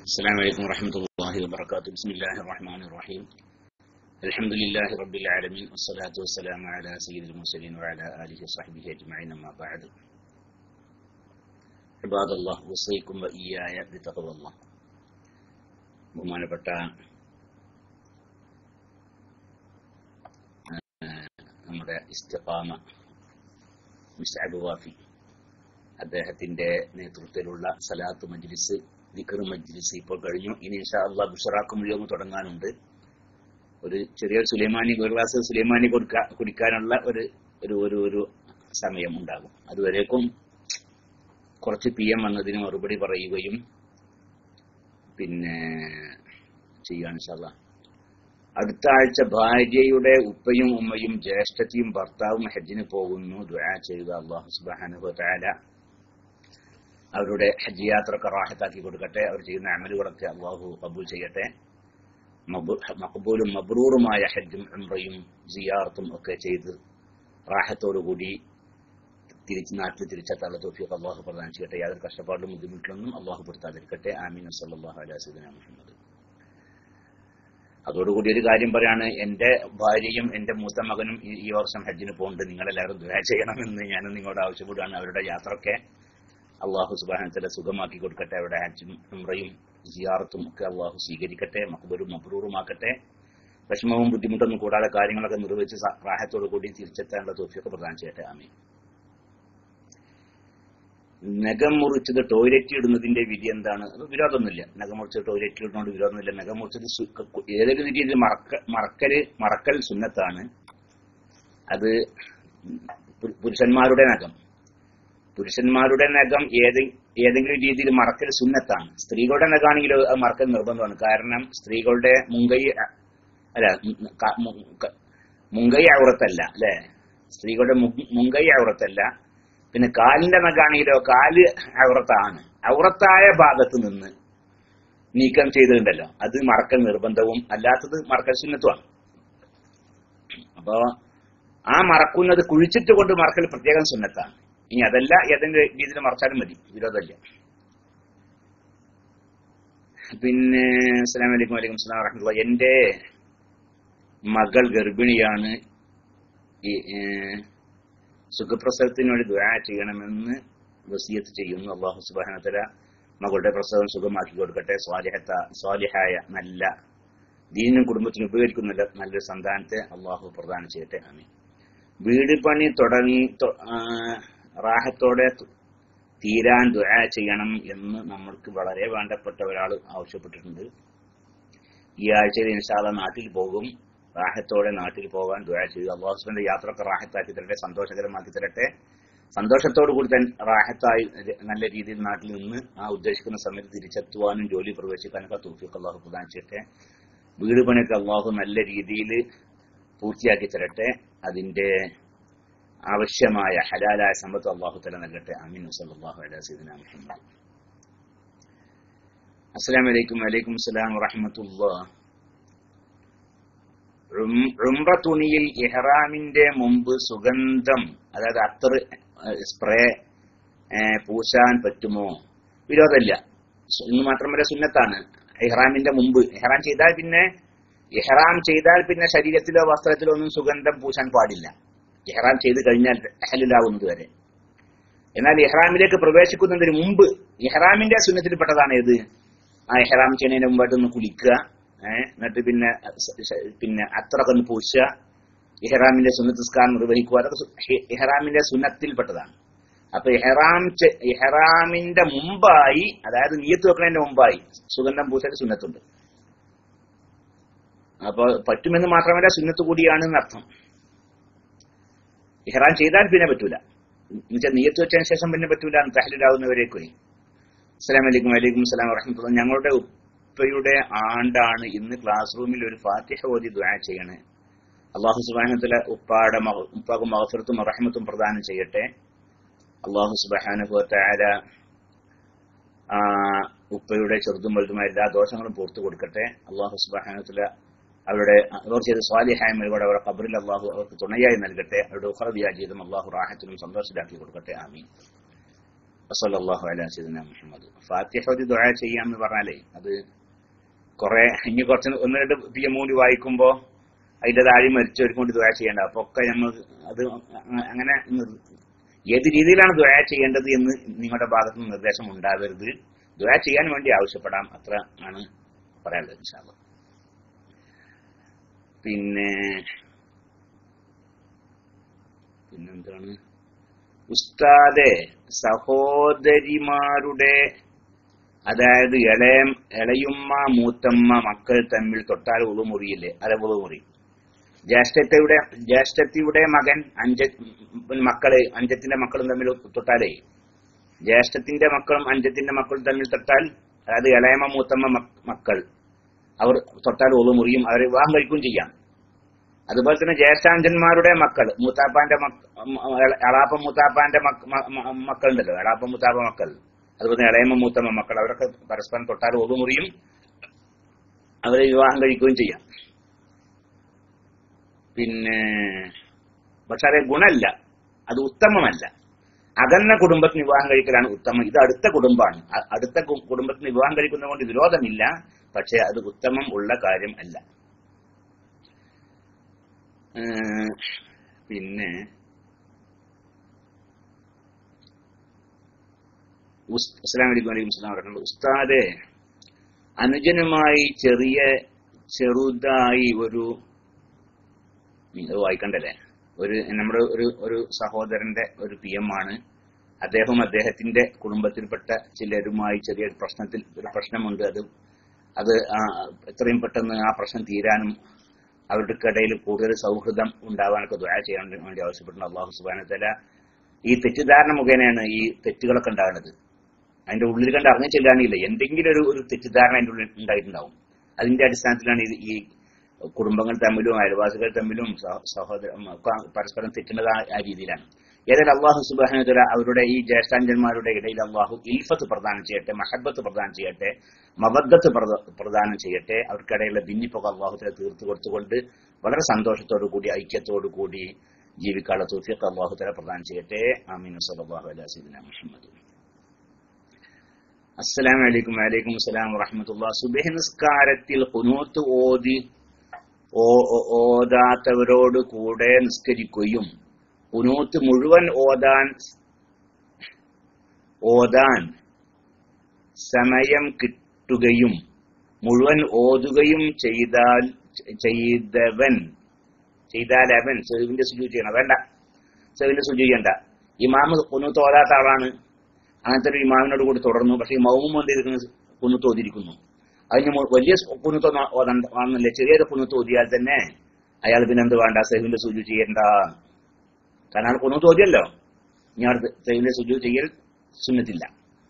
السلام عليكم ورحمة الله وبركاته بسم الله الرحمن الرحيم الحمد لله رب العالمين والصلاة والسلام على سيد المرسلين وعلى آله وصحبه أجمعين أما بعد عباد الله وصيكم وإياي بتقوى الله ബഹുമാനപ്പെട്ട നമ്മുടെ ഇസ്തിഖാമ മിസ്റ്റർ അബുവാഫി അദ്ദേഹത്തിന്റെ നേതൃത്വത്തിലുള്ള സലാത്ത് മജ്ലിസ് ദിക്കർ മജ്ലിസ് ഇപ്പോൾ കഴിഞ്ഞു ഇനി ഇൻഷാ അള്ളാഹ് ബുഷറാക്കും യോഗം തുടങ്ങാനുണ്ട് ഒരു ചെറിയൊരു സുലൈമാനി ഒരു ഗ്ലാസ് സുലൈമാനി കൊടുക്കാ കുടിക്കാനുള്ള ഒരു ഒരു ഒരു ഒരു സമയം ഉണ്ടാകും അതുവരേക്കും കുറച്ച് പി എം വന്നതിന് മറുപടി പറയുകയും പിന്നെ ചെയ്യാൻ ഇൻഷാല്ലാ അടുത്ത ആഴ്ച ഭാര്യയുടെ ഉപ്പയും ഉമ്മയും ജ്യേഷ്ഠത്തിയും ഭർത്താവും ഹജ്ജിന് പോകുന്നു ദുആ ചെയ്യുക അള്ളാഹു സുബ്ഹാനഹു തആല അവരുടെ ഹജ്ജ് യാത്രക്ക് റാഹത്താക്കി കൊടുക്കട്ടെ അവർ ചെയ്യുന്ന അമലുകളൊക്കെ അള്ളാഹു കബൂൽ ചെയ്യട്ടെ മഖബൂലും മബ്രൂറുമായ ഹജ്ജും ഉംറയും സിയാർത്തും ഒക്കെ ചെയ്ത് റാഹത്തോടുകൂടി തിരിച്ച് നാട്ടിൽ തിരിച്ചെത്താനുള്ള തോഫിയൊക്കെ അള്ളാഹു പ്രദാനം ചെയ്യട്ടെ യാതൊരു കഷ്ടപ്പാടും ബുദ്ധിമുട്ടിലൊന്നും അള്ളാഹു പെടുത്താതിരിക്കട്ടെ ആമീൻ സല്ലല്ലാഹു അലൈഹി വസല്ലം മുഹമ്മദ് അതോടുകൂടി ഒരു കാര്യം പറയാണ് എന്റെ ഭാര്യയും എന്റെ മൂത്ത മകനും ഈ ഈ വർഷം ഹജ്ജിന് പോകുന്നുണ്ട് നിങ്ങളെല്ലാവരും ദുആ ചെയ്യണമെന്ന് ഞാൻ നിങ്ങളോട് ആവശ്യപ്പെടുകയാണ് അവരുടെ യാത്രയൊക്കെ അള്ളാഹു സുബാനത്തിലെ സുഖമാക്കി കൊടുക്കട്ടെ അവരുടെ ഹജ്ജും ഉംറയും സിയാറത്തും ഒക്കെ അള്ളാഹു സ്വീകരിക്കട്ടെ മക്ബരും മബ്രൂറുമാക്കട്ടെ വിഷമവും ബുദ്ധിമുട്ടൊന്നും കൂടാതെ കാര്യങ്ങളൊക്കെ നിർവഹിച്ച് റാഹത്തോടു കൂടി തിരിച്ചെത്താനുള്ള തോഫിയൊക്കെ പ്രദാനം ചെയ്യട്ടെ ആമീൻ നഖം മുറിച്ചത് ടോയ്ലറ്റ് ഇടുന്നതിന്റെ വിധി എന്താണ് അത് വിരോധമൊന്നുമില്ല നഖം മുറിച്ചത് ടോയ്ലറ്റിൽ ഇടുന്നതുകൊണ്ട് വിരോധമൊന്നുമില്ല നഖം മുറിച്ചത് സു- ക- ഏതെങ്കിലും രീതിയിൽ മറക്ക മറക്കല് മറക്കൽ സുന്നത്താണ് അത് പു- പുരുഷന്മാരുടെ നഖം പുരുഷന്മാരുടെ നഖം ഏത് ഏതെങ്കിലും രീതിയിൽ മറക്കൽ സുന്നത്താണ് സ്ത്രീകളുടെ നഖമാണെങ്കിൽ അത് മറക്കൽ നിർബന്ധമാണ് കാരണം സ്ത്രീകളുടെ മുങ്കൈ അല്ല ഉം, ക- മു- ക- മുങ്കൈ ഔറത്തല്ല അല്ലെ സ്ത്രീകളുടെ മു- മുങ്കൈ ഔറത്തല്ല പിന്നെ കാലിന്റെ നഖാണെങ്കിലോ കാല് ഔറത്താണ് ഔറത്തായ ഭാഗത്ത് നിന്ന് നീക്കം ചെയ്തിട്ടുണ്ടല്ലോ അത് മറക്കൽ നിർബന്ധവും അല്ലാത്തത് മറക്കൽ സുന്നത്തുമാണ് അപ്പോ ആ മറക്കുന്നത് കുഴിച്ചിട്ട് കൊണ്ട് മറക്കൽ പ്രത്യേകം സുന്നത്താണ് ഇനി അതല്ല ഏതെങ്കിലും രീതിയിൽ മറച്ചാലും മതി വിരോധമില്ല പിന്നെ അസ്സലാമു അലൈക്കും വലൈക്കും സ്ലാം വറഹമുല്ല എന്റെ മകൾ ഗർഭിണിയാണ് ഈ ഏഹ്, സുഖപ്രസവത്തിന് വേണ്ടി ദുആ ചെയ്യണമെന്ന് വസിയത്ത് ചെയ്യുന്നു അള്ളാഹു സുബാനത്തല മകളുടെ പ്രസവം സുഖമാക്കി കൊടുക്കട്ടെ സ്വാലിഹത്ത സ്വാലിഹായ നല്ല ദീനും കുടുംബത്തിനും ഉപകരിക്കുന്ന നല്ല നല്ലൊരു സന്താനത്തെ അള്ളാഹു പ്രദാനം ചെയ്യട്ടെ ആമീൻ വീട് പണി തുടങ്ങി തൊ- ആ, റാഹത്തോടെ തു- തീരാൻ ദുആ ചെയ്യണം എന്ന് നമ്മൾക്ക് വളരെ വേണ്ടപ്പെട്ട ഒരാൾ ആവശ്യപ്പെട്ടിട്ടുണ്ട് ഈ ആഴ്ചയിൽ ഇൻഷാല്ല നാട്ടിൽ പോകും റാഹത്തോടെ നാട്ടിൽ പോകാൻ ദുആ ചെയ്യുക അള്ളാഹുസ്ബന്റെ യാത്രയൊക്കെ റാഹത്താക്കി തരട്ടെ സന്തോഷകരമാക്കി തരട്ടെ സന്തോഷത്തോടു കൂടി തന്നെ റാഹത്തായി നല്ല രീതിയിൽ നാട്ടിൽ നിന്ന് ആ ഉദ്ദേശിക്കുന്ന സമയത്ത് തിരിച്ചെത്തുവാനും ജോലി പ്രവേശിക്കാനൊക്കെ തൗഫീഖ് അള്ളാഹു പ്രദാനം ചെയ്യട്ടെ വീട് പണിയൊക്കെ അള്ളാഹു നല്ല രീതിയിൽ പൂർത്തിയാക്കി തരട്ടെ അതിന്റെ ആവശ്യമായ ഹലാലായ സമ്പത്ത് അള്ളാഹു തല നൽകട്ടെ അമീൻ സല്ലല്ലാഹു അലൈഹി സയ്യിദിന മുഹമ്മദ് അസ്സലാമു അലൈക്കും വലൈക്കും അസ്സലാം വറഹ്മത്തുള്ളാഹ് ഉം- ഉംറ തുണിയിൽ ഇഹ്റാമിന്റെ മുമ്പ് സുഗന്ധം അതായത് അത്തർ സ്പ്രേ പൂശാൻ പറ്റുമോ വിരോധമില്ല സു- ഇന്ന് മാത്രമല്ല സുന്നത്താണ് ഇഹ്റാമിന്റെ മുമ്പ് ഇഹ്റാം ചെയ്താൽ പിന്നെ ഇഹ്റാം ചെയ്താൽ പിന്നെ ശരീരത്തിലോ വസ്ത്രത്തിലോ ഒന്നും സുഗന്ധം പൂശാൻ പാടില്ല ഇഹ്റാം ചെയ്ത് കഴിഞ്ഞാൽ ഹലിലാവുന്നത് വരെ എന്നാൽ ഇഹ്റാമിലേക്ക് പ്രവേശിക്കുന്നതിന് മുമ്പ് ഇഹ്റാമിന്റെ സുന്നത്തിൽപ്പെട്ടതാണ് ഏത് ആ ഇഹ്റാം ചെയ്യുന്നതിന് മുമ്പായിട്ട് ഒന്ന് കുളിക്കുക ഏഹ് എന്നിട്ട് പിന്നെ സ- സ- പിന്നെ അത്രയൊക്കെ ഒന്ന് പൂശുക ഇഹ്റാമിന്റെ സുന്നത്തിസ്കാരം നിർവഹിക്കുക അതൊക്കെ സു- ഹി- ഇഹ്റാമിന്റെ സുന്നത്തിൽപ്പെട്ടതാണ് അപ്പൊ ഇഹ്റാം ചെ- ഇഹ്റാമിന്റെ മുമ്പായി അതായത് നീയത്ത് വെക്കുന്നതിന്റെ മുമ്പായി സുഗന്ധം പൂശൽ സുന്നത്തുണ്ട് അപ്പൊ പറ്റുമെന്ന് മാത്രമല്ല സുന്നത്ത് കൂടിയാണ് എന്നർത്ഥം ഇഹ്റാം ചെയ്താൽ പിന്നെ പറ്റൂല എന്നുവെച്ചാൽ നീയത്ത് വെച്ചതിന് ശേഷം പിന്നെ പറ്റൂല തഹലിലാവുന്നവരേക്കും അസ്സലാം വലൈക്കും വലൈക്കും സ്ലാം വറഹമത്തുള്ള ഞങ്ങളുടെ ഉപ്പയുടെ ആണ്ടാണ് ഇന്ന് ക്ലാസ് റൂമിൽ ഒരു ഫാത്തിഹ ഓതി ദുആ ചെയ്യണേ അള്ളാഹു സുബാനത്തിലെ ഉപ്പാടെ മക- ഉപ്പാക്ക് മഹഫിറത്തും റഹ്മത്തും പ്രദാനം ചെയ്യട്ടെ അള്ളാഹു സുബാനുഭവത്തായ ഉപ്പയുടെ ചെറുതും വലുതുമായ എല്ലാ ദോഷങ്ങളും പൂർത്തു കൊടുക്കട്ടെ അള്ളാഹു സുബാനത്തില അവരുടെ അവർ ചെയ്ത സ്വാലിഹായ മേൽകൂടെ അവരുടെ കബറിൽ അള്ളാഹു അവർക്ക് തുണയായി നൽകട്ടെ അവരുടെ ഉഹറബിയ ജീവിതം അള്ളാഹു റാഹത്തിനും സന്തോഷത്തിലാക്കി കൊടുക്കട്ടെ ആമീൻ വസല്ലല്ലാഹു അലാ സയ്യിദിന മുഹമ്മദ് ഫാത്തിഹ ഒരു ദുആ ചെയ്യാന്ന് പറഞ്ഞാലേ അത് കുറെ ഇനി കുറച്ച് ഒന്ന് രണ്ട് പി എം കൂടി വായിക്കുമ്പോ അതിന്റെ താഴെ മരിച്ചവർക്ക് കൊണ്ട് ദുആ ചെയ്യേണ്ട അപ്പൊ ഒക്കെ നമ്മൾ അത് അങ്ങനെ നിർ- ഏത് രീതിയിലാണ് ദുആ ചെയ്യേണ്ടത് എന്ന് നിങ്ങളുടെ ഭാഗത്ത് നിന്ന് നിർദ്ദേശം ഉണ്ടാവരുത് ദുആ ചെയ്യാൻ വേണ്ടി ആവശ്യപ്പെടാം അത്ര ആണ് പറയാനുള്ളത് ഇൻഷാല്ലാ പിന്നെ പിന്നെന്താണ് ഉസ്താദെ സഹോദരിമാരുടെ അതായത് ഇളയ ഇളയുമ്മ മൂത്തമ്മ മക്കൾ തമ്മിൽ തൊട്ടാൽ ഉളുമുറിയില്ലേ അതെ ഉളുമുറി ജ്യേഷ്ഠത്തിയുടെ ജ്യേഷ്ഠത്തിയുടെ മകൻ അഞ്ച മക്കള് അഞ്ചത്തിന്റെ മക്കളും തമ്മിൽ തൊട്ടാലേ ജ്യേഷ്ഠത്തിന്റെ മക്കളും അഞ്ചത്തിന്റെ മക്കളും തമ്മിൽ തൊട്ടാൽ അതായത് ഇളയമ്മ മൂത്തമ്മ മക്ക- മക്കൾ അവർ തൊട്ടാൽ ഉളുമുറിയും അവരെ വിവാഹം കഴിക്കുകയും ചെയ്യാം അതുപോലെ തന്നെ ജ്യേഷ്ഠാഞ്ചന്മാരുടെ മക്കൾ മൂത്താപ്പാന്റെ മക്ക- മ- എള- എളാപ്പ മൂത്താപ്പാന്റെ മക്ക- മ- മ- മക്കളുണ്ടല്ലോ എളാപ്പ മൂത്താപ്പ മക്കൾ അതുപോലെ തന്നെ ഇളയമ്മ മൂത്തമ്മ മക്കൾ അവരൊക്കെ പരസ്പരം തൊട്ടാൽ ഒതുമുറിയും അവരെ വിവാഹം കഴിക്കുകയും ചെയ്യാം പിന്നെ പക്ഷെ അത് ഗുണമല്ല അത് ഉത്തമമല്ല അകന്ന കുടുംബത്തിന് വിവാഹം കഴിക്കലാണ് ഉത്തമം ഇത് അടുത്ത കുടുംബമാണ് അ- അടുത്ത കു- കുടുംബത്തിന് വിവാഹം കഴിക്കുന്നതുകൊണ്ട് വിരോധമില്ല പക്ഷെ അത് ഉത്തമം ഉള്ള കാര്യം അല്ല ഏഹ് പിന്നെ ഉസ്- അസ്സലാമു അലൈക്കും വലൈക്കും സ്ലാം വറഹ്മത്തുള്ളാഹി. ഉസ്താദെ അനുജനുമായി ചെറിയ ചെറുതായി ഒരു ഉം, അത് വായിക്കണ്ടല്ലേ ഒരു നമ്മുടെ ഒരു ഒരു സഹോദരന്റെ ഒരു പി എം ആണ് അദ്ദേഹം അദ്ദേഹത്തിന്റെ കുടുംബത്തിൽപ്പെട്ട ചിലരുമായി ചെറിയൊരു പ്രശ്നത്തിൽ ഒരു പ്രശ്നമുണ്ട് അത് അത് ആ, എത്രയും പെട്ടെന്ന് ആ പ്രശ്നം തീരാനും അവർക്കിടയിൽ കൂടുതൽ സൗഹൃദം ഉണ്ടാവാനൊക്കെ ദുആ ചെയ്യാൻ വേണ്ടി ആവശ്യപ്പെടുന്ന അള്ളാഹു സുബാന തല ഈ തെറ്റിദ്ധാരണ മുഖേനയാണ് ഈ തെറ്റുകളൊക്കെ ഉണ്ടാകുന്നത് അതിന്റെ ഉള്ളിൽ കണ്ട് അറിഞ്ഞു ചെല്ലാനില്ല എന്തെങ്കിലും ഒരു ഒരു തെറ്റിദ്ധാരണ അതിന്റെ ഉള്ളിൽ ഉണ്ടായിട്ടുണ്ടാവും അതിന്റെ അടിസ്ഥാനത്തിലാണ് ഇത് ഈ കുടുംബങ്ങൾ തമ്മിലും അയൽവാസികൾ തമ്മിലും സഹ- സഹോദര ഉം, ഒക്കെ പരസ്പരം തെറ്റുന്നത് ആ- ആ രീതിയിലാണ് ഏതായാലും അള്ളാഹു സുബാനുതല അവരുടെ ഈ ജ്യേഷ്ഠാഞ്ചന്മാരുടെ ഇടയിൽ അള്ളാഹു ഇൽഫത്ത് പ്രദാനം ചെയ്യട്ടെ മഹബത്ത് പ്രദാനം ചെയ്യട്ടെ മബദ്ധത്ത് പ്രദ- പ്രദാനം ചെയ്യട്ടെ അവർക്കിടയിലുള്ള ഭിന്നിപ്പൊക്കെ അള്ളാഹുത്തിനെ തീർത്തു കൊടുത്തുകൊണ്ട് വളരെ സന്തോഷത്തോടു കൂടി ഐക്യത്തോടു കൂടി ജീവിക്കാനുള്ള തൗഫീഖ് അള്ളാഹുത്തല പ്രദാനം ചെയ്യട്ടെ ആമീൻ സല്ലല്ലാഹു അലൈഹി വസല്ലം മുഹമ്മദ് അസ്സലാമു അലൈക്കും വലൈക്കും അസ്സലാം വറഹ്മത്തുള്ളാഹി സുബഹി നിസ്കാരത്തിൽ ഖുനൂത്ത് ഓതി ഓ- ഓ- ഓതാത്തവരോട് കൂടെ നിസ്കരിക്കുകയും ഖുനൂത്ത് മുഴുവൻ ഓതാൻ ഓതാൻ സമയം കിട്ടുകയും മുഴുവൻ ഓതുകയും ചെയ്താൽ ചെയ്തവൻ ചെയ്താൽ അവൻ സെവിന്റെ സുജു ചെയ്യണം വേണ്ട സെവിന്റെ സുജു ചെയ്യണ്ട ഇമാമ് കുന്നൂത്ത് ഓതാത്ത ആളാണ് അങ്ങനത്തെ ഒരു ഇമാമിനോട് കൂടി തുടർന്നു പക്ഷെ ഈ മൗമും എന്തിരിക്കുന്നു കുന്നൂത്ത് ഓതിരിക്കുന്നു അതിന് മു- വലിയ കുന്നൂത്ത് ഓതണ്ടെന്നില്ല ചെറിയൊരു കുന്നൂത്ത് ഓതിയാൽ തന്നെ അയാൾ പിന്നെ എന്ത് വേണ്ട സെഹിന്റെ സുജു ചെയ്യണ്ട കാരണം ആൾ കുന്നൂത്ത് ഓതിയല്ലോ ഞാൻ സെഹിന്റെ സുജു ചെയ്യൽ സുന്നത്തില്ല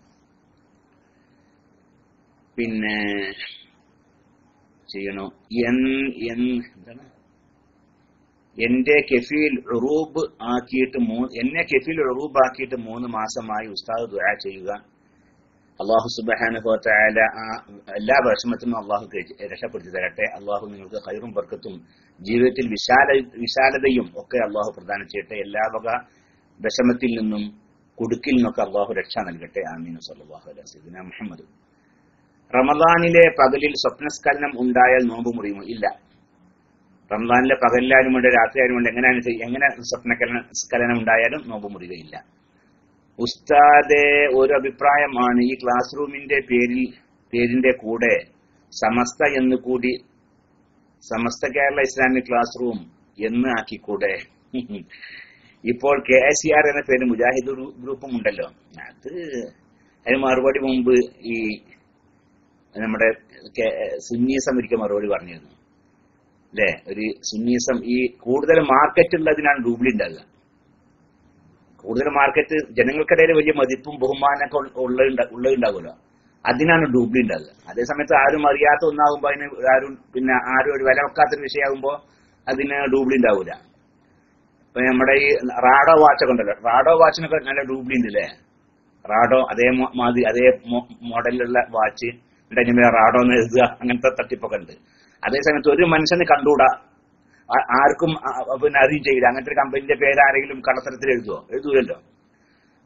പിന്നെ ചെയ്യണോ എൻ എൻ എന്താണ് എന്റെ കെഫീൽ ഉറൂബ് ആക്കിയിട്ട് മൂന്ന് എന്നെ കെഫീൽ ഉറൂബ് ആക്കിയിട്ട് മൂന്ന് മാസമായി ഉസ്താദ് ദുആ ചെയ്യുക അള്ളാഹു സുബാനുഭവ തആല ആ എല്ലാ വിഷമത്തിനും അള്ളാഹു കഴി- രക്ഷപ്പെടുത്തി തരട്ടെ അള്ളാഹു നിങ്ങൾക്ക് ഖൈറും ബർക്കത്തും ജീവിതത്തിൽ വിശാല വിശാലതയും ഒക്കെ അള്ളാഹു പ്രദാനം ചെയ്യട്ടെ എല്ലാ വക വിഷമത്തിൽ നിന്നും കുടുക്കിൽ നിന്നൊക്കെ അള്ളാഹു രക്ഷ നൽകട്ടെ ആമീൻ സല്ലല്ലാഹു അലൈഹി സയ്യിദിന മുഹമ്മദ് റമദാനിലെ പകലിൽ സ്വപ്നസ്ഖലനം ഉണ്ടായാൽ നോമ്പ് മുറിയുമോ ഇല്ല റമദാനിലെ പകലിലായാലും വേണ്ട രാത്രിയായാലും വേണ്ട എങ്ങനെയാണ് ചെയ്യ- എങ്ങനെ സ്വപ്നക്കലന സ്ഖലനം ഉണ്ടായാലും നോമ്പ് മുറിയുകയില്ല ഉസ്താദെ ഒരു അഭിപ്രായമാണ് ഈ ക്ലാസ് റൂമിന്റെ പേരിൽ പേരിന്റെ കൂടെ സമസ്ത എന്ന് കൂടി Samastha Kerala Islamic classroom എന്ന് ആക്കിക്കൂടെ ഇപ്പോൾ കെ എസ് സി ആർ എന്ന പേര് മുജാഹിദ് ഗ്രൂ- ഗ്രൂപ്പും ഉണ്ടല്ലോ അത് അതിന് മറുപടി മുമ്പ് ഈ നമ്മുടെ കെ- സുന്നീസം ഒരിക്കൽ മറുപടി പറഞ്ഞിരുന്നു അല്ലെ ഒരു സുന്നീസം ഈ കൂടുതൽ മാർക്കറ്റ് ഉള്ളതിനാണ് ഡൂബ്ലി ഉണ്ടാകുക കൂടുതൽ മാർക്കറ്റ് ജനങ്ങൾക്കിടയിൽ വലിയ മതിപ്പും ബഹുമാനമൊക്കെ ഉള്ള ഉള്ളതുണ്ടാകുമല്ലോ അതിനാണ് ഡൂബ്ലി ഉണ്ടാകുക അതേസമയത്ത് ആരും അറിയാത്ത ഒന്നാകുമ്പോ അതിന് ആരും പിന്നെ ആരും ഒരു വില വെക്കാത്തൊരു വിഷയമാകുമ്പോ അതിന് ഡൂബ്ലി ഉണ്ടാവൂല ഇപ്പൊ നമ്മുടെ ഈ റാഡോ വാച്ചൊക്കെ ഉണ്ടല്ലോ റാഡോ വാച്ചിനൊക്കെ നല്ല ഡൂബ്ലി ഉണ്ട് അല്ലേ റാഡോ അതേ മോ- മാതിരി അതേ മോ- മോഡലിലുള്ള വാച്ച് ഉണ്ടെങ്കിൽ റാഡോ എന്ന് എഴുതുക അങ്ങനത്തെ തട്ടിപ്പൊക്കെ ഉണ്ട് അതേസമയത്ത് ഒരു മനുഷ്യന് കണ്ടുകൂടാ ആ- ആർക്കും ആ- പിന്നെ അറിയും ചെയ്യില്ല അങ്ങനത്തെ ഒരു കമ്പനിന്റെ പേര് ആരെങ്കിലും കള്ളത്തരത്തിൽ എഴുതുവോ എഴുതൂലല്ലോ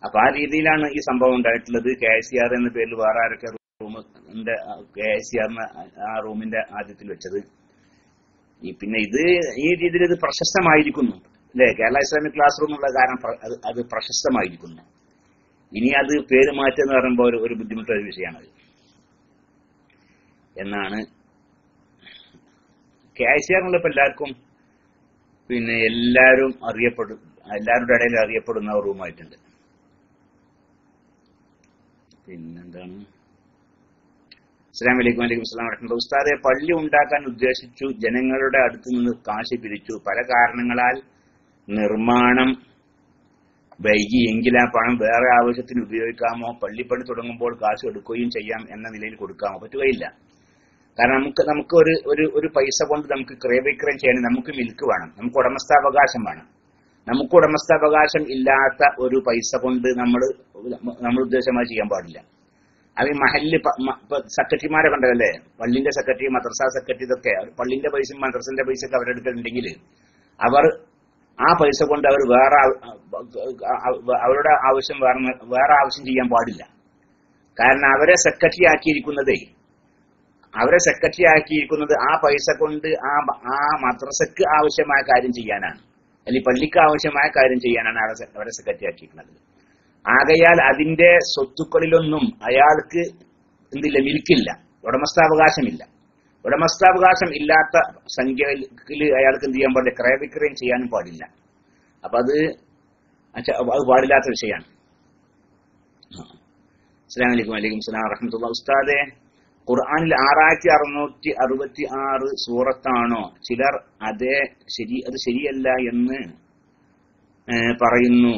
അപ്പൊ ആ രീതിയിലാണ് ഈ സംഭവം ഉണ്ടായിട്ടുള്ളത് കെ എസ് സി ആർ എന്ന പേരിൽ വേറെ ആരൊക്കെ റൂമിന്റെ കെ എസ് സി ആറിന് ആ റൂമിന്റെ ആദ്യത്തിൽ വെച്ചത് ഈ പിന്നെ ഇത് ഈ രീതിയിൽ ഇത് പ്രശസ്തമായിരിക്കുന്നു അല്ലെ കേരള ഇസ്ലാമിക് ക്ലാസ് റൂം എന്നുള്ള കാരണം പ്ര- അത് അത് പ്രശസ്തമായിരിക്കുന്നു ഇനി അത് പേര് മാറ്റുക എന്ന് പറയുമ്പോൾ ഒരു ഒരു ബുദ്ധിമുട്ടുള്ള ഒരു വിഷയമാണത് എന്നാണ് കെ ഐ സി ആർ എന്നുള്ളപ്പോ എല്ലാവർക്കും പിന്നെ എല്ലാവരും അറിയപ്പെടും എല്ലാവരുടെ ഇടയിൽ അറിയപ്പെടുന്ന ഒരു റൂമായിട്ടുണ്ട് പിന്നെന്താണ് അസ്സാം വലൈക്കും വലൈക്കും സ്ലാം വരഹമുല്ല ഉസ്താദെ പള്ളി ഉണ്ടാക്കാൻ ഉദ്ദേശിച്ചു ജനങ്ങളുടെ അടുത്ത് നിന്ന് കാശ് പിരിച്ചു പല കാരണങ്ങളാൽ നിർമ്മാണം വൈകിയെങ്കിൽ ആ പണം വേറെ ആവശ്യത്തിന് ഉപയോഗിക്കാമോ പള്ളിപ്പണി തുടങ്ങുമ്പോൾ കാശ് എടുക്കുകയും ചെയ്യാം എന്ന നിലയിൽ കൊടുക്കാമോ പറ്റുകയില്ല കാരണം നമുക്ക് നമുക്ക് ഒരു ഒരു ഒരു പൈസ കൊണ്ട് നമുക്ക് ക്രയവിക്രയം ചെയ്യാൻ നമുക്ക് മിൽക്ക് വേണം നമുക്ക് ഉടമസ്ഥാവകാശം വേണം നമുക്ക് ഉടമസ്ഥാവകാശം ഇല്ലാത്ത ഒരു പൈസ കൊണ്ട് നമ്മൾ നമ്മൾ ഉദ്ദേശമായി ചെയ്യാൻ പാടില്ല അത് ഈ മഹല്ല് പ- മ- ഇപ്പൊ സെക്രട്ടറിമാരെ കണ്ടതല്ലേ പള്ളിന്റെ സെക്രട്ടറി മദ്രസ സെക്രട്ടറി ഇതൊക്കെ അവർ പള്ളിന്റെ പൈസയും മദ്രസിന്റെ പൈസ ഒക്കെ അവരുടെ അടുത്തുണ്ടെങ്കിൽ അവർ ആ പൈസ കൊണ്ട് അവർ വേറെ ആ- ആ- അവരുടെ ആവശ്യം വേറെ വേറെ ആവശ്യം ചെയ്യാൻ പാടില്ല കാരണം അവരെ സെക്രട്ടറി ആക്കിയിരിക്കുന്നതേ അവരെ സെക്രട്ടറി ആക്കിയിരിക്കുന്നത് ആ പൈസ കൊണ്ട് ആ ആ മദ്രസക്ക് ആവശ്യമായ കാര്യം ചെയ്യാനാണ് അല്ലെങ്കിൽ പള്ളിക്ക് ആവശ്യമായ കാര്യം ചെയ്യാനാണ് അവരെ സെ- അവരെ സെക്രട്ടറി ആക്കിയിരിക്കുന്നത് ആകയാൽ അതിന്റെ സ്വത്തുക്കളിലൊന്നും അയാൾക്ക് എന്തില്ല മിൽക്കില്ല ഉടമസ്ഥാവകാശമില്ല ഉടമസ്ഥാവകാശം ഇല്ലാത്ത സംഖ്യയിൽ അയാൾക്ക് എന്ത് ചെയ്യാൻ പാടില്ല ക്രയവിക്രയം ചെയ്യാനും പാടില്ല അപ്പൊ അത് അച്ഛ- അത് പാടില്ലാത്ത വിഷയമാണ് അസ്സാം വലൈക്കും വലൈക്കും സ്ലാം വറഹമത്തുള്ള ഉസ്താദെ ഖുർആനിൽ ആറായിരത്തി അറുന്നൂറ്റി അറുപത്തി ആറ് സൂറത്താണോ ചിലർ അതേ ശരി അത് ശരിയല്ല എന്ന് ഏ, പറയുന്നു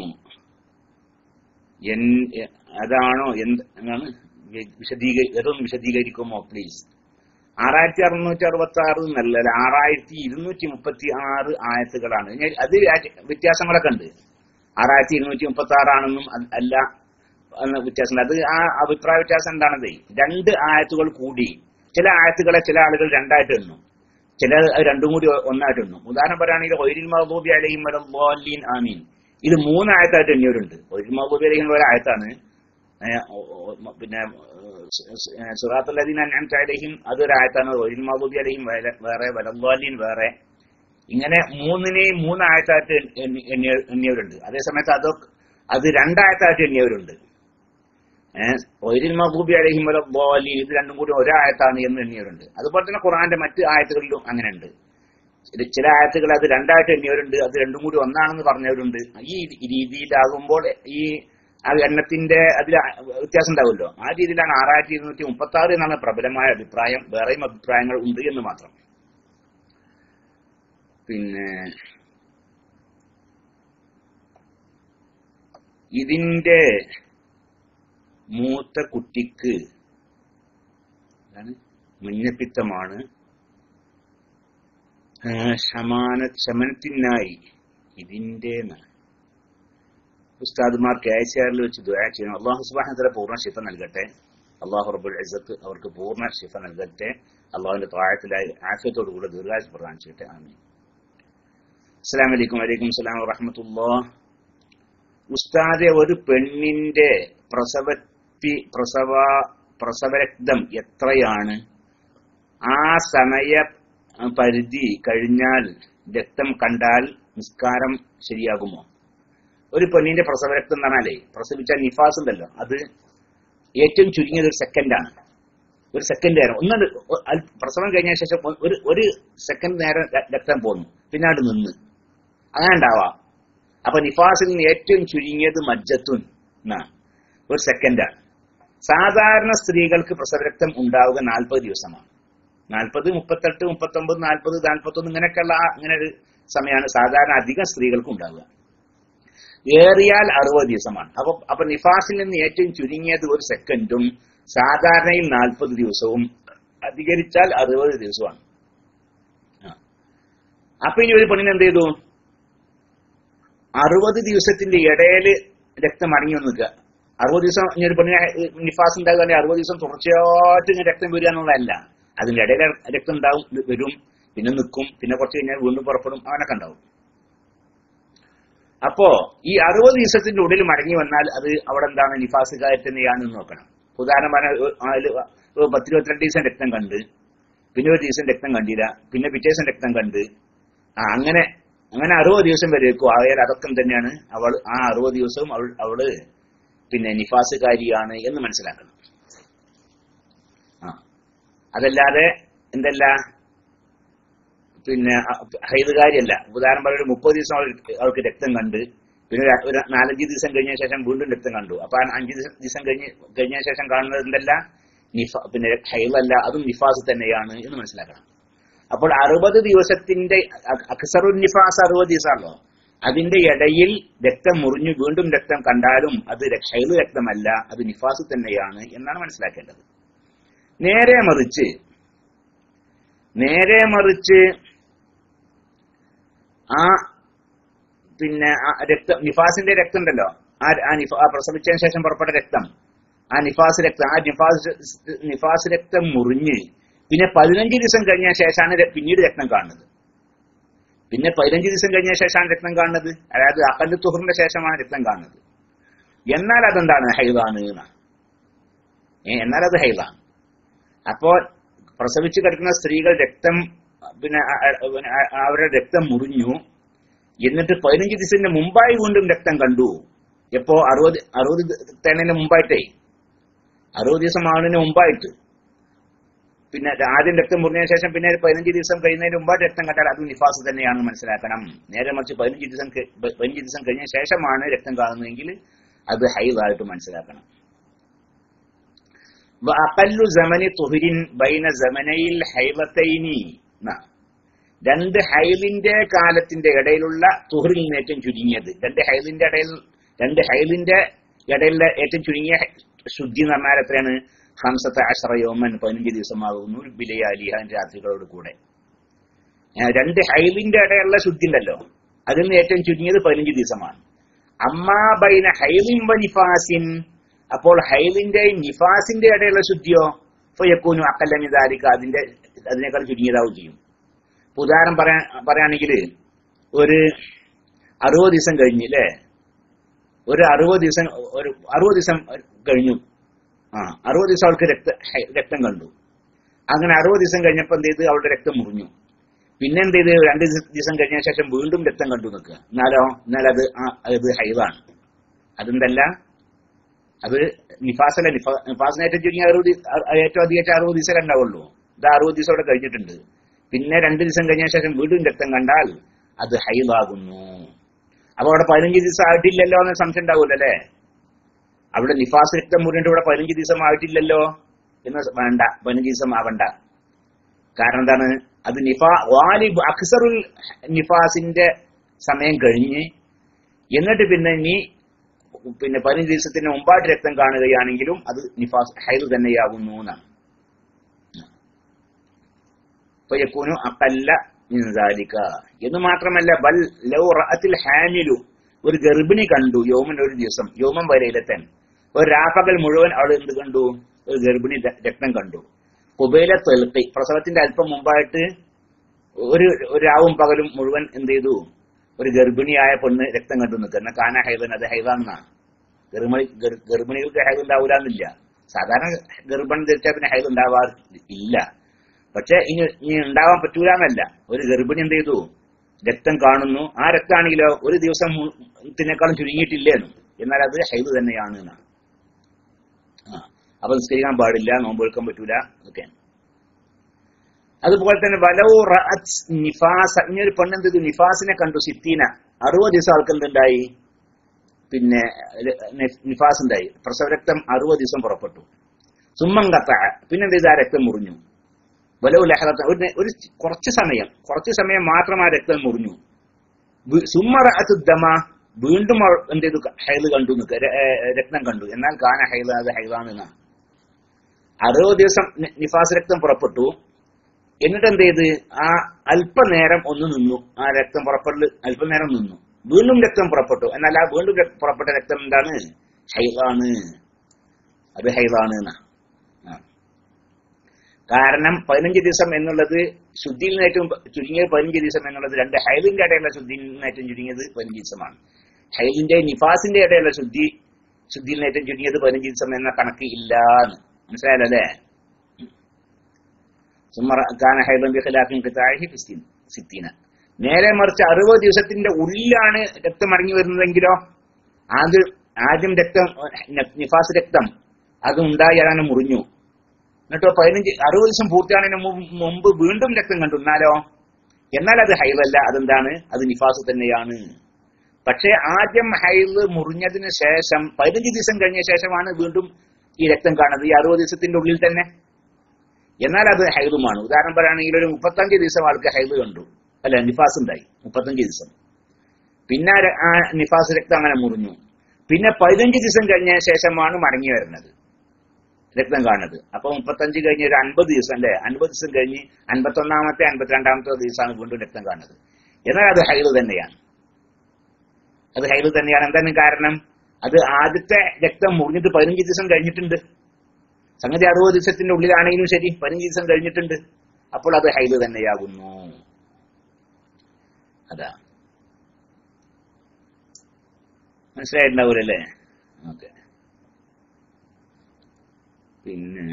എൻ- എ- അതാണോ എന്ത് എന്നാണ് വിശദീകരി അതൊന്ന് വിശദീകരിക്കുമോ പ്ലീസ് ആറായിരത്തി അറുന്നൂറ്റി അറുപത്തി ആറ് എന്നല്ല ആറായിരത്തി ഇരുന്നൂറ്റി മുപ്പത്തി ആറ് ആയത്തുകളാണ് ഇനി അത് വ്യാജ- വ്യത്യാസങ്ങളൊക്കെ ഉണ്ട് ആറായിരത്തി ഇരുന്നൂറ്റി മുപ്പത്തി ആറാണെന്നും അ- അല്ല എന്ന വ്യത്യാസമുണ്ട് അത് ആ അഭിപ്രായ വ്യത്യാസം എന്താണത് രണ്ട് ആയത്തുകൾ കൂടി ചില ആയത്തുകളെ ചില ആളുകൾ രണ്ടായിട്ട് എണ്ണും ചില അത് രണ്ടും കൂടി ഒന്നായിട്ട് എണ്ണും ഉദാഹരണം പറയുകയാണെങ്കിൽ ഒരിൽ മഹബൂബി അലഹിം വലീൻ ആമീൻ ഇത് മൂന്നായത്തായിട്ട് എണ്ണിയവരുണ്ട് ഒരിൽ മഹബൂബി അലഹിം ഒരു ആയത്താണ് ഏ, ഒ- ഒ- മ- പിന്നെ സുറാത്തുല്ലദീൻ അൻഅംത അലൈഹിം അതൊരു ആയത്താണ് ഒരിൽ മഹബൂബി അലഹിം വേറെ- വേറെ വലദ്വാലീൻ വേറെ ഇങ്ങനെ മൂന്നിനെയും മൂന്നായത്തായിട്ട് എണ്ണി- എണ്ണിയ- എണ്ണിയവരുണ്ട് അതേസമയത്ത് അതൊക്കെ അത് രണ്ടായത്തായിട്ട് എണ്ണിയവരുണ്ട് ഏഹ് ഒരിൽ മഹബൂബി അലഹിം വലദ്വാലീൻ ഇത് രണ്ടും കൂടി ഒരായത്താണ് എന്ന് എണ്ണിയവരുണ്ട് അതുപോലെ തന്നെ ഖുറാന്റെ മറ്റ് ആയത്തുകളിലും അങ്ങനെയുണ്ട് ഇത് ചില ആയത്തുകൾ അത് രണ്ടായിട്ട് എണ്ണിയവരുണ്ട് അത് രണ്ടും കൂടി ഒന്നാണെന്ന് പറഞ്ഞവരുണ്ട് ഈ രീതിയിലാകുമ്പോൾ ഈ ആ എണ്ണത്തിന്റെ അതിൽ വ്യത്യാസം ഉണ്ടാവുമല്ലോ ആ രീതിയിലാണ് ആറായിരത്തി ഇരുന്നൂറ്റി മുപ്പത്തി ആറ് എന്നാണ് പ്രബലമായ അഭിപ്രായം വേറെയും അഭിപ്രായങ്ങൾ ഉണ്ട് എന്ന് മാത്രം പിന്നെ ഇതിന്റെ മൂത്ത കുട്ടിക്ക് എന്താണ് മഞ്ഞപ്പിത്തമാണ് ആ, ശമാന ശമനത്തിനായി ഇതിന്റെ ന- ഉസ്താദുമാർ കെ സി ആറിൽ വെച്ച് ദുആ ചെയ്യണം അള്ളാഹു സുബാഹത്തല പൂർണ്ണ ശിഫ നൽകട്ടെ അള്ളാഹു റബ്ബുൽ ഇസ്സത്ത് അവർക്ക് പൂർണ്ണ ശിഫ നൽകട്ടെ അള്ളാഹുവിന്റെ താഴത്തിലായി ആഫ്യത്തോടുകൂടെ ദീർഘായുസ് പ്രദാനം ചെയ്യട്ടെ ആമീൻ അസ്സലാം വലൈക്കും വലൈക്കും സ്ലാം വറഹമത്തുല്ലാ ഉസ്താദെ ഒരു പെണ്ണിന്റെ പ്രസവത്തി പ്രസവ പ്രസവരക്തം എത്രയാണ് ആ സമയ പരിധി കഴിഞ്ഞാൽ രക്തം കണ്ടാൽ നിസ്കാരം ശരിയാകുമോ ഒരു പെണ്ണിന്റെ പ്രസവരക്തം എന്ന് പറഞ്ഞാലേ പ്രസവിച്ച നിഫാസ് ഉണ്ടല്ലോ അത് ഏറ്റവും ചുരുങ്ങിയത് ഒരു സെക്കൻഡാണ് ഒരു സെക്കൻഡ് നേരം ഒന്നുണ്ട് പ്രസവം കഴിഞ്ഞ ശേഷം ഒ- ഒരു ഒരു സെക്കൻഡ് നേരം ര- രക്തം പോന്നു പിന്നെ അവിടെ നിന്ന് അങ്ങനെ ഉണ്ടാവാം അപ്പൊ നിഫാസിൽ നിന്ന് ഏറ്റവും ചുരുങ്ങിയത് മജ്ജത്തുൻ എന്നാണ് ഒരു സെക്കൻഡാണ് സാധാരണ സ്ത്രീകൾക്ക് പ്രസവരക്തം ഉണ്ടാവുക നാൽപ്പത് ദിവസമാണ് നാൽപ്പത് മുപ്പത്തെട്ട് മുപ്പത്തൊമ്പത് നാൽപ്പത് നാൽപ്പത്തൊന്ന് ഇങ്ങനെയൊക്കെയുള്ള ആ- ഇങ്ങനെ ഒരു സമയമാണ് സാധാരണ അധികം സ്ത്രീകൾക്ക് ഉണ്ടാവുക ഏറിയാൽ അറുപത് ദിവസമാണ് അപ്പൊ അപ്പൊ നിഫാസിൽ നിന്ന് ഏറ്റവും ചുരുങ്ങിയത് ഒരു സെക്കൻഡും സാധാരണയിൽ നാൽപ്പത് ദിവസവും അധികരിച്ചാൽ അറുപത് ദിവസമാണ് ആ. അപ്പൊ ഇനി ഒരു പെണ്ണിന് എന്ത് ചെയ്തു അറുപത് ദിവസത്തിന്റെ ഇടയിൽ രക്തം അടങ്ങി വന്ന് നിൽക്കുക അറുപത് ദിവസം ഇനി ഒരു പെണ്ണിന് നിഫാസ് ഉണ്ടാകുകയാണെങ്കിൽ അറുപത് ദിവസം തുടർച്ചയായിട്ട് ഇങ്ങനെ രക്തം വരിക എന്നുള്ളതല്ല അതിന്റെ ഇടയിൽ രക്തം ഉണ്ടാവും വരും പിന്നെ നിൽക്കും പിന്നെ കുറച്ച് കഴിഞ്ഞാൽ വീണ്ടും പുറപ്പെടും അങ്ങനൊക്കെ ഉണ്ടാവും അപ്പോ ഈ അറുപത് ദിവസത്തിന്റെ ഉള്ളിൽ മടങ്ങി വന്നാൽ അത് അവിടെ എന്താണ് നിഫാസ് കാര്യത്തിനെയാണെന്ന് നോക്കണം ഉദാഹരണം പറഞ്ഞാൽ ഒരു- അതില് ഒരു പത്തിരുപത്തിരണ്ട് ദിവസം രക്തം കണ്ട് പിന്നെ ഒരു ദിവസം രക്തം കണ്ടില്ല പിന്നെ പിറ്റേ ദിവസം രക്തം കണ്ട് ആ അങ്ങനെ അങ്ങനെ അറുപത് ദിവസം വരേക്കും ആയാൽ അതൊക്കെ തന്നെയാണ് അവൾ ആ അറുപത് ദിവസവും അവൾ അവള് പിന്നെ നിഫാസുകാരിയാണ് എന്ന് മനസ്സിലാക്കണം ആ അതല്ലാതെ എന്തല്ല പിന്നെ അ- ഹൈദുകാരിയല്ല ഉദാഹരണം പറയുന്നത് മുപ്പത് ദിവസം അവൾ അവൾക്ക് രക്തം കണ്ട് പിന്നെ ഒരു- ഒരു നാലഞ്ച് ദിവസം കഴിഞ്ഞ ശേഷം വീണ്ടും രക്തം കണ്ടു അപ്പൊ ആ അഞ്ച് ദിവസം ദിവസം കഴിഞ്ഞ് കഴിഞ്ഞ ശേഷം കാണുന്നത് എന്തല്ല നിഫ പിന്നെ ഹൈലല്ല അതും നിഫാസ് തന്നെയാണ് എന്ന് മനസ്സിലാക്കണം അപ്പോൾ അറുപത് ദിവസത്തിന്റെ അ- അക്സറുൽ നിഫാസ് അറുപത് ദിവസമാണല്ലോ അതിന്റെ ഇടയിൽ രക്തം മുറിഞ്ഞു വീണ്ടും രക്തം കണ്ടാലും അത് ഹൈല് രക്തമല്ല അത് നിഫാസ് തന്നെയാണ് എന്നാണ് മനസ്സിലാക്കേണ്ടത് നേരെ മറിച്ച് നേരെ മറിച്ച് ആ പിന്നെ ആ രക്തം നിഫാസിന്റെ രക്തം ഉണ്ടല്ലോ ആ ആ നിഫ- ആ പ്രസവിച്ചതിന് ശേഷം പുറപ്പെട്ട രക്തം ആ നിഫാസ് രക്തം ആ നിഫാസ് നിഫാസ് രക്തം മുറിഞ്ഞ് പിന്നെ പതിനഞ്ച് ദിവസം കഴിഞ്ഞ ശേഷമാണ് ര- പിന്നീട് രക്തം കാണുന്നത് പിന്നെ പതിനഞ്ച് ദിവസം കഴിഞ്ഞ ശേഷമാണ് രക്തം കാണുന്നത് അതായത് അക്കല്ല് തുഹറിന്റെ ശേഷമാണ് രക്തം കാണുന്നത് എന്നാൽ അതെന്താണ് ഹൈദാണ് എന്നാ ഏ എന്നാൽ അത് ഹൈദാണ് അപ്പോൾ പ്രസവിച്ച് കിടക്കുന്ന സ്ത്രീകൾ രക്തം പിന്നെ അ- അ- പിന്നെ അ- അവരുടെ രക്തം മുറിഞ്ഞു എന്നിട്ട് പതിനഞ്ച് ദിവസത്തിന് മുമ്പായി വീണ്ടും രക്തം കണ്ടു എപ്പോ അറുപത് അറുപത് തേണതിന് മുമ്പായിട്ടേ അറുപത് ദിവസം ആവുന്നതിന് മുമ്പായിട്ട് പിന്നെ ആദ്യം രക്തം മുറിഞ്ഞതിന് ശേഷം പിന്നെ ഒരു പതിനഞ്ച് ദിവസം കഴിയുന്നതിന് മുമ്പായിട്ട് രക്തം കണ്ടാൽ അത് നിഫാസ് തന്നെയാണെന്ന് മനസ്സിലാക്കണം നേരെ മറിച്ച് പതിനഞ്ച് ദിവസം കഴി- പതിനഞ്ച് ദിവസം കഴിഞ്ഞ ശേഷമാണ് രക്തം കാണുന്നതെങ്കിൽ അത് ഹൈദായിട്ട് മനസ്സിലാക്കണം വഅഖല്ലു സമനി തുഹരിൻ ബൈന സമനയിൽ ഹൈവത്തൈനി ന. രണ്ട് ഹൈലിന്റെ കാലത്തിന്റെ ഇടയിലുള്ള തുഹറിൽ നിന്ന് ഏറ്റവും ചുരുങ്ങിയത് രണ്ട് ഹൈലിന്റെ ഇടയിൽ രണ്ട് ഹൈലിന്റെ ഇടയിലെ ഏറ്റവും ചുരുങ്ങിയ ശുദ്ധി എന്ന് പറഞ്ഞാൽ എത്രയാണ് ഹംസത്തെ അഷറയോമൻ പതിനഞ്ച് ദിവസമാകുന്നു ബിലയാലിഹാൻ രാത്രികളോട് കൂടെ ഏ, രണ്ട് ഹൈലിന്റെ ഇടയിലുള്ള ശുദ്ധി ഉണ്ടല്ലോ അതിൽ നിന്ന് ഏറ്റവും ചുരുങ്ങിയത് പതിനഞ്ച് ദിവസമാണ് അമ്മാ ബൈന ഹൈലിൻ വ നിഫാസിൻ അപ്പോൾ ഹൈലിന്റെയും നിഫാസിന്റെ ഇടയിലുള്ള ശുദ്ധിയോ ഫയക്കൂനു അക്കല്ലമിതാരിക്ക അതിന്റെ അതിനേക്കാൾ ചുരുങ്ങിയതാവും ചെയ്യും ഇപ്പൊ ഉദാഹരണം പറയാ പറയുകയാണെങ്കിൽ ഒരു അറുപത് ദിവസം കഴിഞ്ഞ് അല്ലേ ഒരു അറുപത് ദിവസം ഒരു അറുപത് ദിവസം കഴിഞ്ഞു ആ അറുപത് ദിവസം അവൾക്ക് രക്ത ഹൈ- രക്തം കണ്ടു അങ്ങനെ അറുപത് ദിവസം കഴിഞ്ഞപ്പോൾ എന്ത് ചെയ്ത് അവളുടെ രക്തം മുറിഞ്ഞു പിന്നെ എന്ത് ചെയ്ത് രണ്ട് ദിവസം- ദിവസം കഴിഞ്ഞ ശേഷം വീണ്ടും രക്തം കണ്ടു നിൽക്കുക എന്നാലോ എന്നാൽ അത് ആ- അത് ഹൈവാണ് അതെന്തല്ല അത് നിഫാസല്ല നിഫാ നിഫാസിന് ഏറ്റവും ചുരുങ്ങിയ അറുപത് ദി- അ- ഏറ്റവും അധികം അറുപത് ദിവസം ഉണ്ടാവുള്ളൂ ഇത് അറുപത് ദിവസം അവിടെ കഴിഞ്ഞിട്ടുണ്ട് പിന്നെ രണ്ട് ദിവസം കഴിഞ്ഞ ശേഷം വീണ്ടും രക്തം കണ്ടാൽ അത് ഹൈവാകുന്നു അപ്പൊ അവിടെ പതിനഞ്ച് ദിവസം ആയിട്ടില്ലല്ലോ എന്ന് സംശയം ഉണ്ടാവൂല്ലോ അല്ലേ അവിടെ നിഫാസ് രക്തം മുറിഞ്ഞിട്ട് ഇവിടെ പതിനഞ്ച് ദിവസം ആയിട്ടില്ലല്ലോ എന്ന് വേണ്ട പതിനഞ്ച് ദിവസം ആവണ്ട കാരണം എന്താണ് അത് നിഫാ വാലിബ് അക്സറുൽ നിഫാസിന്റെ സമയം കഴിഞ്ഞ് എന്നിട്ട് പിന്നെ നീ പിന്നെ പതിനഞ്ച് ദിവസത്തിന് മുമ്പായിട്ട് രക്തം കാണുകയാണെങ്കിലും അത് നിഫാസ് ഹൈദ് തന്നെയാകുന്നു എന്നാണ് ഫയക്കൂനു അക്കല്ല മിൻസാലിക എന്ന് മാത്രമല്ല ബൽ ലൗ റഅത്തിൽ ഹാമിലു ഒരു ഗർഭിണി കണ്ടു യോമൻ ഒരു ദിവസം യോമൻ വരയിലെത്തൻ ഒരു രാപ്പകൽ മുഴുവൻ അവൾ എന്ത് കണ്ടു ഒരു ഗർഭിണി ര- രക്തം കണ്ടു കുബൈല തെൽക്കി പ്രസവത്തിന്റെ അല്പം മുമ്പായിട്ട് ഒരു ഒരു രാവും പകലും മുഴുവൻ എന്ത് ചെയ്തു ഒരു ഗർഭിണിയായ പെണ്ണ് രക്തം കണ്ടു നിൽക്കുക എന്നാൽ കാന ഹൈദൻ അത് ഹൈദാന്നാണ് ഗർഭിണി ഗർ- ഗർഭിണികൾക്ക് ഹൈദ് ഉണ്ടാവില്ല സാധാരണ ഗർഭിണി ധരിച്ചാൽ പിന്നെ ഹൈദ് ഉണ്ടാവാറ് ഇല്ല പക്ഷെ ഇനി ഇനി ഉണ്ടാവാൻ പറ്റൂല എന്നല്ല ഒരു ഗർഭിണി എന്ത് ചെയ്തു രക്തം കാണുന്നു ആ രക്തമാണെങ്കിലോ ഒരു ദിവസം ത്തിനേക്കാളും ചുരുങ്ങിയിട്ടില്ലേന്നു എന്നാൽ അത് ഹൈദ് തന്നെയാണ് എന്നാണ് ആ അപ്പൊ നിസ്കരിക്കാൻ പാടില്ല നോമ്പ് എടുക്കാൻ പറ്റൂല ഒക്കെ അതുപോലെ തന്നെ വലവു റഅത്ത് നിഫാസ് ഇനി ഒരു പെണ്ണെന്ത് ചെയ്തു നിഫാസിനെ കണ്ടു സിത്തീന അറുപത് ദിവസം ആൾക്ക് എന്തുണ്ടായി പിന്നെ ല- നി- നിഫാസ് ഉണ്ടായി പ്രസവരക്തം അറുപത് ദിവസം പുറപ്പെട്ടു സുമ്മം കത്ത പിന്നെ എന്ത് ചെയ്തു ആ രക്തം മുറിഞ്ഞു വലവ് ലഹറത്ത ഒരു ഒരു കുറച്ച് സമയം കുറച്ച് സമയം മാത്രം ആ രക്തം മുറിഞ്ഞു വി- സുമ്മ റഅത്ത് ദമ വീണ്ടും അവൾ എന്ത് ചെയ്തു ഹൈദ് കണ്ടു നിൽക്കുക ര- ഏ, രക്തം കണ്ടു എന്നാൽ കാന ഹൈദ് അത് ഹൈദാണ് എന്നാണ് അറുപത് ദിവസം നി- നിഫാസ് രക്തം പുറപ്പെട്ടു എന്നിട്ട് എന്ത് ചെയ്ത് ആ അല്പനേരം ഒന്ന് നിന്നു ആ രക്തം പുറപ്പെടൽ അല്പനേരം നിന്നു വീണ്ടും രക്തം പുറപ്പെട്ടു എന്നാൽ ആ വീണ്ടും രക്ത- പുറപ്പെട്ട രക്തം എന്താണ് ഹൈദാണ് അത് ഹൈദാണ് എന്നാ ആ. കാരണം പതിനഞ്ച് ദിവസം എന്നുള്ളത് ശുദ്ധിയിൽ നിന്ന് ഏറ്റവും ചുരുങ്ങിയത് പതിനഞ്ച് ദിവസം എന്നുള്ളത് രണ്ട് ഹൈദിന്റെ ഇടയിലുള്ള ശുദ്ധിയിൽ നിന്ന് ഏറ്റവും ചുരുങ്ങിയത് പതിനഞ്ച് ദിവസമാണ് ഹൈലിന്റെ നിഫാസിന്റെ ഇടയിലുള്ള ശുദ്ധി ശുദ്ധിയിൽ നിന്ന് ഏറ്റവും ചുരുങ്ങിയത് പതിനഞ്ച് ദിവസം എന്ന കണക്ക് ഇല്ലാന്ന് മനസ്സിലായല്ലോ അല്ലേ സുമറാന ഹൈബൻ ബിഖലാഫിൻ ഖിതാഇഹി ഫി സിൻ- സിത്തീന നേരെ മറിച്ച് അറുപത് ദിവസത്തിന്റെ ഉള്ളിലാണ് രക്തം മടങ്ങി വരുന്നതെങ്കിലോ ആദ്യം ആദ്യം രക്തം ന- നിഫാസ് രക്തം അത് ഉണ്ടായി അതാണ് മുറിഞ്ഞു എന്നിട്ടോ പതിനഞ്ച് അറുപത് ദിവസം പൂർത്തിയാണതിന് മു- മുമ്പ് വീണ്ടും രക്തം കണ്ടു എന്നാലോ എന്നാൽ അത് ഹൈലല്ല അതെന്താണ് അത് നിഫാസ് തന്നെയാണ് പക്ഷേ ആദ്യം ഹൈല് മുറിഞ്ഞതിന് ശേഷം പതിനഞ്ച് ദിവസം കഴിഞ്ഞ ശേഷമാണ് വീണ്ടും ഈ രക്തം കാണുന്നത് ഈ അറുപത് ദിവസത്തിന്റെ ഉള്ളിൽ തന്നെ എന്നാൽ അത് ഹൈലുമാണ് ഉദാഹരണം പറയുകയാണെങ്കിൽ ഒരു മുപ്പത്തഞ്ച് ദിവസം ആൾക്ക് ഹൈല് കണ്ടു അല്ല നിഫാസ് ഉണ്ടായി മുപ്പത്തഞ്ച് ദിവസം പിന്നെ ആ ര- ആ നിഫാസ് രക്തം അങ്ങനെ മുറിഞ്ഞു പിന്നെ പതിനഞ്ച് ദിവസം കഴിഞ്ഞ ശേഷമാണ് മടങ്ങി വരുന്നത് രക്തം കാണുന്നത് അപ്പൊ മുപ്പത്തഞ്ച് കഴിഞ്ഞ് ഒരു അൻപത് ദിവസം അല്ലേ അൻപത് ദിവസം കഴിഞ്ഞ് അൻപത്തൊന്നാമത്തെ അൻപത്തിരണ്ടാമത്തെ ദിവസമാണ് വീണ്ടും രക്തം കാണുന്നത് എന്നാൽ അത് ഹൈല് തന്നെയാണ് അത് ഹൈല് തന്നെയാണ് എന്താണ് കാരണം അത് ആദ്യത്തെ രക്തം മുറിഞ്ഞിട്ട് പതിനഞ്ച് ദിവസം കഴിഞ്ഞിട്ടുണ്ട് സംഗതി അറുപത് ദിവസത്തിന്റെ ഉള്ളിലാണെങ്കിലും ശരി പതിനഞ്ച് ദിവസം കഴിഞ്ഞിട്ടുണ്ട് അപ്പോൾ അത് ഹൈല് തന്നെയാകുന്നു അതാ മനസ്സിലായിട്ടുണ്ടാവൂലല്ലേ ഓക്കെ പിന്നെ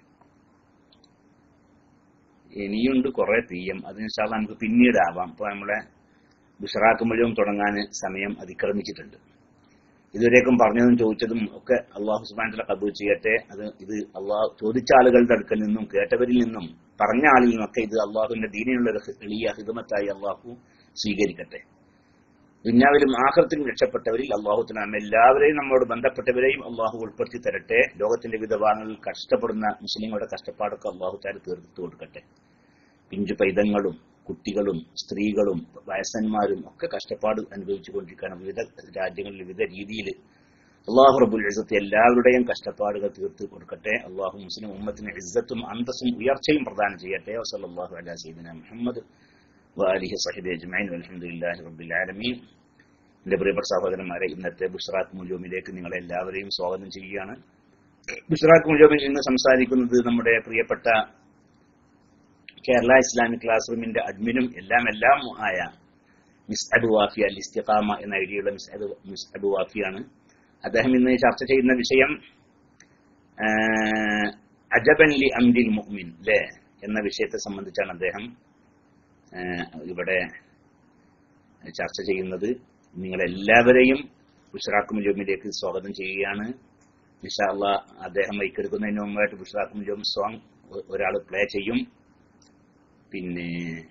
ഇനിയുണ്ട് കുറെ തീയം അതിനുശേഷം നമുക്ക് പിന്നീട് ആവാം ഇപ്പൊ നമ്മളെ ബിഷറാക്ക് മുഴുവൻ തുടങ്ങാൻ സമയം അതിക്രമിച്ചിട്ടുണ്ട് ഇതുവരേക്കും പറഞ്ഞതും ചോദിച്ചതും ഒക്കെ അള്ളാഹു സുബാനത്തിലെ കബൂൽ ചെയ്യട്ടെ അത് ഇത് അള്ളാഹു ചോദിച്ച ആളുകളുടെ അടുക്കൽ നിന്നും കേട്ടവരിൽ നിന്നും പറഞ്ഞ ആളിൽ നിന്നൊക്കെ ഇത് അള്ളാഹുവിന്റെ ദീനിനുള്ള ഒരു എളിയ ഹിതമത്തായി അള്ളാഹു സ്വീകരിക്കട്ടെ ദുന്യാവിലും ആഹൃത്തിലും രക്ഷപ്പെട്ടവരിൽ അള്ളാഹുത്തിന് നമ്മെ എല്ലാവരെയും നമ്മോട് ബന്ധപ്പെട്ടവരെയും അള്ളാഹു ഉൾപ്പെടുത്തി തരട്ടെ ലോകത്തിന്റെ വിവിധ ഭാഗങ്ങളിൽ കഷ്ടപ്പെടുന്ന മുസ്ലിങ്ങളുടെ കഷ്ടപ്പാടൊക്കെ അള്ളാഹു താല് തീർത്തു കൊടുക്കട്ടെ പിഞ്ചു പൈതങ്ങളും കുട്ടികളും സ്ത്രീകളും വയസ്സന്മാരും ഒക്കെ കഷ്ടപ്പാട് അനുഭവിച്ചുകൊണ്ടിരിക്കുകയാണ് വിവിധ രാജ്യങ്ങളിൽ വിവിധ രീതിയിൽ അള്ളാഹു റബുൽ ഇസത്ത് എല്ലാവരുടെയും കഷ്ടപ്പാടുകൾ തീർത്ത് കൊടുക്കട്ടെ അള്ളാഹു മുസ്ലിം ഉമ്മത്തിന് ഇസ്സത്തും അന്തസ്സും ഉയർച്ചയും പ്രദാനം ചെയ്യട്ടെ വസല്ലാഹു അലാ സീദന മുഹമ്മദ് വാലിഹി സഹിബ് അജ്മൈൻ അലഹമുല്ലാഹി റബ്ബിൽ ആലമീൻ എന്റെ പ്രിയപ്പെട്ട സഹോദരന്മാരെ ഇന്നത്തെ ബുഷ്റാഖ് മുജോമിലേക്ക് നിങ്ങളെ എല്ലാവരെയും സ്വാഗതം ചെയ്യുകയാണ് ബുഷ്റാഖ് മുജോമിൽ ഇന്ന് സംസാരിക്കുന്നത് നമ്മുടെ പ്രിയപ്പെട്ട കേരള ഇസ്ലാമിക് ക്ലാസ് റൂമിന്റെ അഡ്മിനും എല്ലാം എല്ലാം ആയ മിസ് അബു വാഫി അൽ ഇസ്തിഖാമ എന്ന ഐഡിയുള്ള മിസ് അബു മിസ് അബു വാഫിയാണ് അദ്ദേഹം ഇന്ന് ചർച്ച ചെയ്യുന്ന വിഷയം ആ, അജബൻ ലി അംരിൽ മുഅ്മിൻ ല്ലേ എന്ന വിഷയത്തെ സംബന്ധിച്ചാണ് അദ്ദേഹം ആ, ഇവിടെ ചർച്ച ചെയ്യുന്നത് നിങ്ങളെല്ലാവരെയും ബുഷറാഖ് മുജോമിലേക്ക് സ്വാഗതം ചെയ്യുകയാണ് ഇൻഷാല്ല അദ്ദേഹം വൈക്കെടുക്കുന്നതിന് മുമ്പായിട്ട് ബുഷറാഖ് മുജോം സോങ് ഒരാൾ പ്ലേ ചെയ്യും പിന്നെ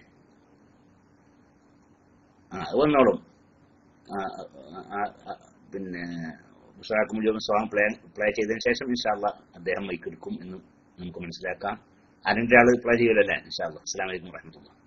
ആ അത് വന്നോളും ആ, ആ, ആ, പിന്നെ ബുഷറാഖ് മുജോം സോങ് പ്ലേ പ്ലേ ചെയ്തതിനു ശേഷം ഇൻഷാല്ല അദ്ദേഹം വൈക്കെടുക്കും എന്ന് നമുക്ക് മനസ്സിലാക്കാം ആരെങ്കിലും ആള് പ്ലേ ചെയ്യലല്ലേ ഇൻഷാല്ല അസ്സാം വലൈക്കും വാഹമത്തുള്ള